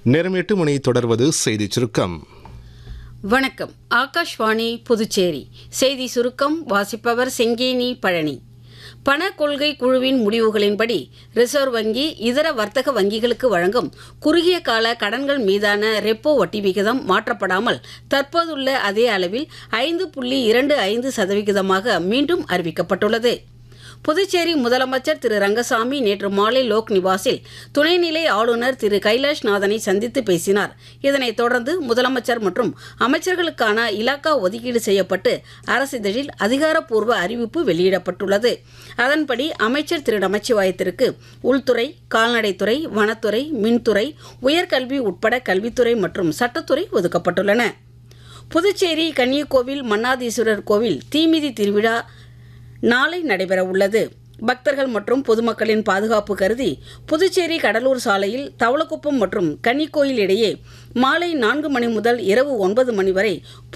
நேரம் எட்டு மணி தொடர்வது செய்திச் சுருக்கம் வணக்கம் ஆகாஷ்வாணி புதுச்சேரி செய்தி சுருக்கம் வாசிப்பவர் செங்கேனி பழனி பண கொள்கை குழுவின் முடிவுகளின்படி ரிசர்வ் வங்கி இதர வர்த்தக வங்கிகளுக்கு வழங்கும் குறுகிய கால கடன்கள் மீதான ரெப்போ வட்டி விகிதம் மாற்றப்படாமல் தற்போதுள்ள அதே அளவில் ஐந்து புள்ளி இரண்டு ஐந்து சதவிகிதமாக மீண்டும் அறிவிக்கப்பட்டுள்ளது புதுச்சேரி முதலமைச்சர் திரு ரங்கசாமி நேற்று மாலை லோக் நிவாசில் துணைநிலை ஆளுநர் திரு கைலாஷ்நாதனை சந்தித்து பேசினார் இதனைத் தொடர்ந்து முதலமைச்சர் மற்றும் அமைச்சர்களுக்கான இலாக்கா ஒதுக்கீடு செய்யப்பட்டு அரசிதழில் அதிகாரப்பூர்வ அறிவிப்பு வெளியிடப்பட்டுள்ளது அதன்படி அமைச்சர் திரு நமச்சிவாயத்திற்கு உள்துறை கால்நடைத்துறை வனத்துறை மின்துறை உயர்கல்வி உட்பட கல்வித்துறை மற்றும் சட்டத்துறை ஒதுக்கப்பட்டுள்ளன புதுச்சேரி கன்னியகோவில் மன்னாதீஸ்வரர் கோவில் தீமிதி திருவிழா நாளை நடைபெற உள்ளது பக்தர்கள் மற்றும் பொதுமக்களின் பாதுகாப்பு கருதி புதுச்சேரி கடலூர் சாலையில் தவளக்குப்பம் மற்றும் கன்னிக்கோயில் இடையே மாலை நான்கு மணி முதல் இரவு ஒன்பது மணி வரை